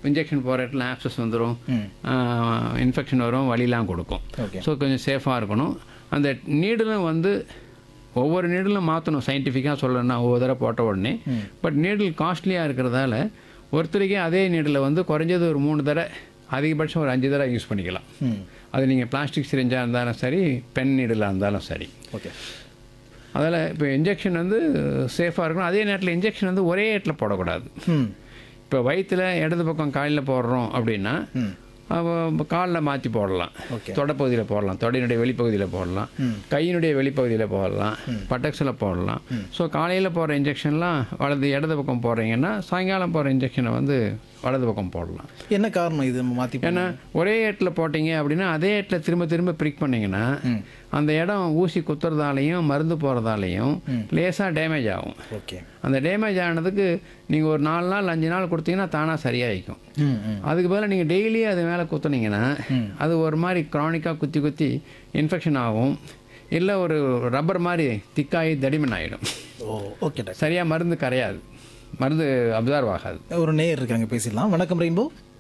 Injection போகிற இடத்துல abscess வந்துடும் இன்ஃபெக்ஷன் வரும் வலிலாம் கொடுக்கும் ஓகே ஸோ கொஞ்சம் சேஃபாக இருக்கணும் அந்த நீடிலும் வந்து ஒவ்வொரு நீடிலும் மாற்றணும் சயின்டிஃபிக்காக சொல்லணும்னா ஒவ்வொரு தடவை போட்ட உடனே பட் நீடில் காஸ்ட்லியாக இருக்கிறதால ஒருத்தருக்கே அதே நீடில் வந்து குறைஞ்சது ஒரு மூணு தடவை அதிகபட்சம் ஒரு அஞ்சு தடவை யூஸ் பண்ணிக்கலாம் ம் அது நீங்கள் பிளாஸ்டிக் சிரிஞ்சாக இருந்தாலும் சரி பென் நீடிலாக இருந்தாலும் சரி ஓகே அதில் இப்போ இன்ஜெக்ஷன் வந்து சேஃபாக இருக்கணும் அதே நேரத்தில் இன்ஜெக்ஷன் வந்து ஒரே இடத்துல போடக்கூடாது ம் இப்போ வயிற்றில் இடது பக்கம் காலில் போடுறோம் அப்படின்னா ம் காலில் மாற்றி போடலாம் ஓகே தொடப்பகுதியில் போடலாம் தொடையினுடைய வெளிப்பகுதியில் போடலாம் ம். கையினுடைய வெளிப்பகுதியில் போடலாம் பட்டக்ஸில் போடலாம் ஸோ காலையில் போடுற இன்ஜெக்ஷன்லாம் வலது இடது பக்கம் போடுறீங்கன்னா சாயங்காலம் போடுற இன்ஜெக்ஷனை வந்து வலது பக்கம் போடலாம் என்ன காரணம் இது மாற்றி ஏன்னா ஒரே இடத்துல போட்டீங்க அப்படின்னா அதே இடத்துல திரும்ப திரும்ப பிரிக் பண்ணிங்கன்னா ம் அந்த இடம் ஊசி குத்துறதாலையும் மருந்து போகிறதாலையும் லேசாக டேமேஜ் ஆகும் ஓகே அந்த டேமேஜ் ஆனதுக்கு நீங்கள் ஒரு நாலு நாள் அஞ்சு நாள் கொடுத்தீங்கன்னா தானாக சரியாயிக்கும் ம் ம் அதுக்கு பதிலாக நீங்கள் டெய்லி அது மேலே குத்துனீங்கன்னா அது ஒரு மாதிரி க்ரானிக்காக குத்தி குத்தி இன்ஃபெக்ஷன் ஆகும் இல்லை ஒரு ரப்பர் மாதிரி திக்காகி தடிமன் ஆகிடும் ஓ ஓகே டாக்டர் சரியாக மருந்து கரையாது மருந்து அப்சர்வ் ஆகாது ஒரு நேயர் இருக்காங்க பேசிடலாம் வணக்கம் ரெயின்போ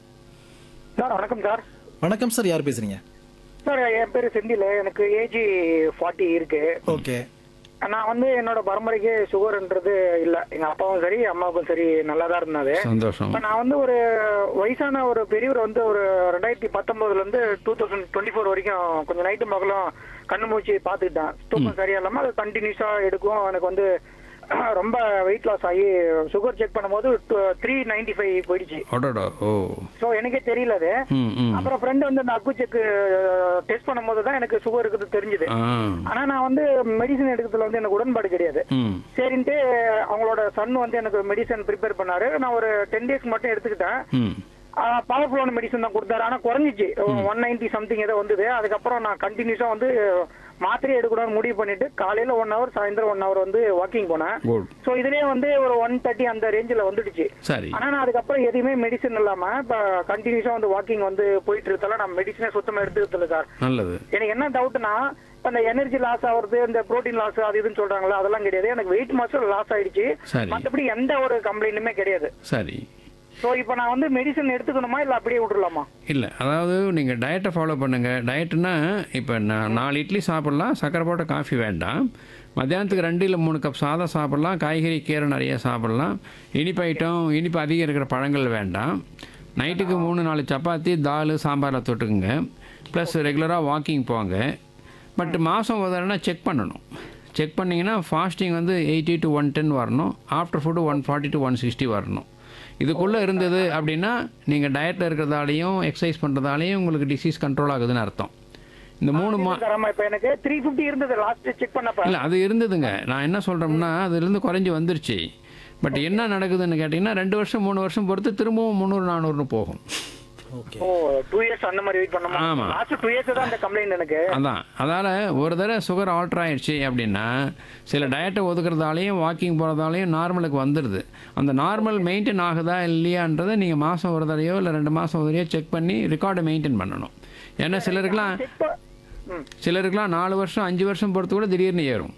சார் வணக்கம் சார் வணக்கம் சார் யார் பேசுறீங்க சார் என் பேர் செந்தில் எனக்கு ஏஜ் ஃபார்ட்டி இருக்கு ஓகே நான் வந்து என்னோட பரம்பரைக்கு சுகர்ன்றது இல்லை எங்க அப்பாவும் சரி அம்மாவுக்கும் சரி நல்லா தான் இருந்தாரு சந்தோஷம் இப்ப நான் வந்து ஒரு வயசான ஒரு பெரியவர் வந்து ஒரு ரெண்டாயிரத்தி பத்தொன்பதுல இருந்து டூ தௌசண்ட் டுவெண்ட்டி ஃபோர் வரைக்கும் கொஞ்சம் நைட்டு மகளும் கண்ணு மூச்சு பார்த்துக்கிட்டேன் தூக்கம் சரியா இல்லாம அது கண்டினியூஸா எடுக்கும் எனக்கு வந்து ரொம்ப வெயிட் லாஸ் ஆகி சுகர் செக் பண்ணும்போது த்ரீ நைன்டி ஃபைவ் போயிடுச்சு அடடா ஓ ஸோ எனக்கே தெரியல அது ம் ம் அப்புறம் ஃப்ரெண்ட் வந்து அந்த அக்கு செக் டெஸ்ட் பண்ணும்போது தான் எனக்கு சுகர் இருக்குது தெரிஞ்சுது ஆ ஆனா நான் வந்து மெடிசன் எடுக்கிறதுல வந்து எனக்கு உடன்பாடு கிடையாது ம் சரின்ட்டு அவங்களோட சன் வந்து எனக்கு மெடிசன் ப்ரிப்பேர் பண்ணாரு நான் ஒரு டென் டேஸ் மட்டும் எடுத்துக்கிட்டேன் ம் பவர்ஃபுல்லான மெடிசன் தான் கொடுத்தாரு ஆனா குறைஞ்சிச்சு ஒன் நைன்டி சம்திங் ஏதோ வந்தது அதுக்கப்புறம் நான் கண்டினியூஸா வந்து மாத்திரை எடுக்கணும்னு முடிவு பண்ணிட்டு காலையில ஒன் ஹவர் சாயந்தரம் ஒன் ஹவர் வந்து வாக்கிங் போனேன் குட் ஸோ இதுலயே வந்து ஒரு ஒன் தேர்ட்டி அந்த ரேஞ்சில் வந்துடுச்சு சரி ஆனா நான் அதுக்கப்புறம் எதுவுமே மெடிசன் இல்லாம இப்ப கண்டினியூஸா வந்து வாக்கிங் வந்து போயிட்டு இருக்கல நான் மெடிசனே சுத்தமா எடுத்துக்கிறது இல்ல சார் நல்லது எனக்கு என்ன டவுட்னா இப்ப இந்த எனர்ஜி லாஸ் ஆகுறது இந்த புரோட்டீன் லாஸ் அது இதுன்னு சொல்றாங்களா அதெல்லாம் கிடையாது எனக்கு வெயிட் மாசம் லாஸ் ஆயிடுச்சு சரி மத்தபடி எந்த ஒரு கம்ப்ளைண்ட்டுமே கிடையாது சரி சோ இப்போ நான் வந்து மெடிசன் எடுத்துக்கணுமா இல்ல அப்படியே விட்டுறலாமா இல்லை அதாவது நீங்கள் டயட்டை ஃபாலோ பண்ணுங்கள் டயட்டுனா இப்போ நான் நாலு இட்லி சாப்பிட்லாம் சக்கரை போட்ட காஃபி வேண்டாம் மத்தியானத்துக்கு ரெண்டு இல்லை மூணு கப் சாதம் சாப்பிட்லாம் காய்கறி கீரை நிறைய சாப்பிட்லாம் இனிப்பு ஐட்டம் இனிப்பு அதிகம் இருக்கிற பழங்கள் வேண்டாம் நைட்டுக்கு மூணு நாலு சப்பாத்தி தால் சாம்பாரில் தொட்டுக்குங்க ப்ளஸ் ரெகுலராக வாக்கிங் போங்க பட் மாதம் ஒரு தடவை செக் பண்ணணும் செக் பண்ணிங்கன்னா ஃபாஸ்டிங் வந்து எயிட்டி டு ஒன் டென் வரணும் after food one forty to one sixty வரணும் இதுக்குள்ளே இருந்தது அப்படின்னா நீங்கள் டயட்டில் இருக்கிறதாலையும் எக்ஸசைஸ் பண்ணுறதாலையும் உங்களுக்கு டிசீஸ் கண்ட்ரோல் ஆகுதுன்னு அர்த்தம் இந்த மூணு மா தரமா இப்ப எனக்கு த்ரீ பிப்டி இருந்தது லாஸ்ட் செக் பண்ணப்ப இல்லை அது இருந்ததுங்க நான் என்ன சொல்கிறோம்னா அதுலேருந்து குறைஞ்சி வந்துருச்சு பட் என்ன நடக்குதுன்னு கேட்டிங்கன்னா ரெண்டு வருஷம் மூணு வருஷம் பொறுத்து திரும்பவும் முந்நூறு நானூறுன்னு போகும் ஓகே ஓ டூ இயர்ஸ் அந்த மாதிரி வெயிட் பண்ணமா ஆமா. லாஸ்ட் டூ இயர்ஸ் தான் அந்த கம்ப்ளைண்ட் எனக்கு அதான் அதால் ஒரு தடவை சுகர் ஆல்ட்ரு ஆயிடுச்சு அப்படின்னா சில டயட்டை ஒதுக்குறதாலையும் வாக்கிங் போகிறதாலையும் நார்மலுக்கு வந்துடுது அந்த நார்மல் மெயின்டைன் ஆகுதா இல்லையான்றதை நீங்கள் மாதம் ஒரு தடவையோ இல்லை ரெண்டு மாதம் ஒரு தடவையோ செக் பண்ணி ரெக்கார்டை மெயின்டைன் பண்ணணும் ஏன்னா சிலருக்குலாம் செக் ம் சிலருக்குலாம் நாலு வருஷம் அஞ்சு வருஷம் பொறுத்து கூட திடீர்னு ஏறும்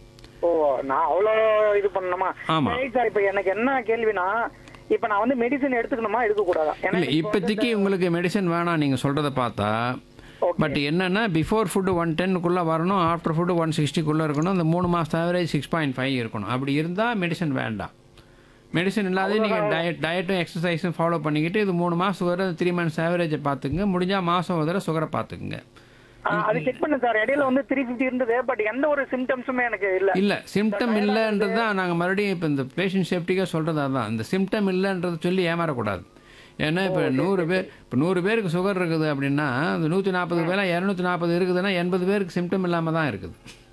ஓ நான் அவ்வளோ இது பண்ணணுமா ஆமா. சரி சார் இப்போ எனக்கு என்ன கேள்வினா இப்போ நான் வந்து மெடிசன் எடுத்துக்கணுமா எடுக்க கூடாதா இல்லை இப்போதைக்கு உங்களுக்கு மெடிசன் வேணாம் நீங்கள் சொல்கிறத பார்த்தா Okay. பட் என்னென்னா பிஃபோர் ஃபுட்டு ஒன் டென்னுக்குள்ளே வரணும் ஆஃப்டர் ஃபுட்டு ஒன் சிக்ஸ்டிக்குள்ளே இருக்கணும் இந்த மூணு மாதம் ஆவரேஜ் சிக்ஸ் பாயிண்ட் ஃபைவ் இருக்கணும் அப்படி இருந்தால் மெடிசன் வேண்டாம் மெடிசன் இல்லாத நீங்கள் டயட் டயட்டும் எக்ஸசைஸும் ஃபாலோ பண்ணிக்கிட்டு இது மூணு மாதம் வரை த்ரீ மந்த்ஸ் ஆவரேஜை பார்த்துக்குங்க முடிஞ்சால் மாதம் ஒரு தடவை சுகரை பார்த்துக்குங்க ஆ, அது செக் பண்ணு சார் இடையில வந்து த்ரீ ஃபிஃப்டி இருந்தது பட் எந்த ஒரு சிம்டம்ஸுமே எனக்கு இல்ல இல்லை சிம்டம் இல்லைன்றது தான் நாங்கள் மறுபடியும் இப்போ இந்த பேஷண்ட் சேஃப்டிக்காக சொல்கிறது அதான் இந்த சிம்டம் இல்லைன்றதை சொல்லி ஏமாறக்கூடாது ஏன்னா இப்போ நூறு பேர் இப்போ நூறு பேருக்கு சுகர் இருக்குது அப்படின்னா அந்த நூற்றி நாற்பது பேர் இரநூத்தி நாற்பது இருக்குதுன்னா எண்பது பேருக்கு சிம்டம் இல்லாமல் தான் இருக்குது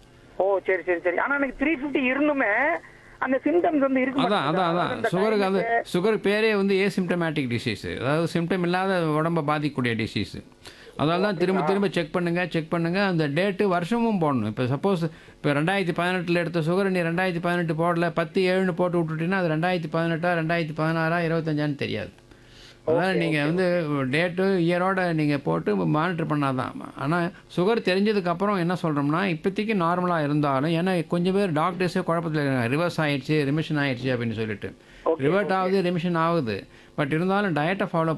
ஓ சரி சரி சரி ஆனா எனக்கு த்ரீ ஃபிஃப்டி இருந்துமே அந்த சிம்டம்ஸ் வந்து இருக்கு அதான் அதான் அதான் சுகருக்கு அது சுகருக்கு பேரே வந்து ஏசிம்டமேட்டிக் டிசீஸ் அதாவது சிம்டம் இல்லாத உடம்பை பாதிக்கக்கூடிய டிசீஸ் அதனால தான் திரும்ப திரும்ப செக் பண்ணுங்க செக் பண்ணுங்க அந்த டேட்டு வருஷமும் போடணும் இப்போ சப்போஸ் இப்போ ரெண்டாயிரத்தி பதினெட்டில் எடுத்த சுகர் நீ ரெண்டாயிரத்தி பதினெட்டு போடல பத்து ஏழுன்னு போட்டு விட்டுட்டீங்கன்னா அது ரெண்டாயிரத்தி பதினெட்டா ரெண்டாயிரத்தி பதினாறா இருபத்தஞ்சான்னு தெரியாது அதனால் நீங்கள் வந்து டேட்டு இயரோட நீங்கள் போட்டு மானிட்டர் பண்ணாதான் ஆனால் சுகர் தெரிஞ்சதுக்கப்புறம் என்ன சொல்கிறோம்னா இப்போதைக்கு நார்மலாக இருந்தாலும் ஏன்னா கொஞ்சம் பேர் டாக்டர்ஸே குழப்பத்தில் இருக்காங்க ரிவர்ஸ் ஆயிடுச்சு ரிமிஷன் ஆயிடுச்சு அப்படின்னு சொல்லிட்டு ரிவர்ட் ஆகுது ரிமிஷன் ஆகுது பட் இருந்தாலும் டயட்டை ஃபாலோ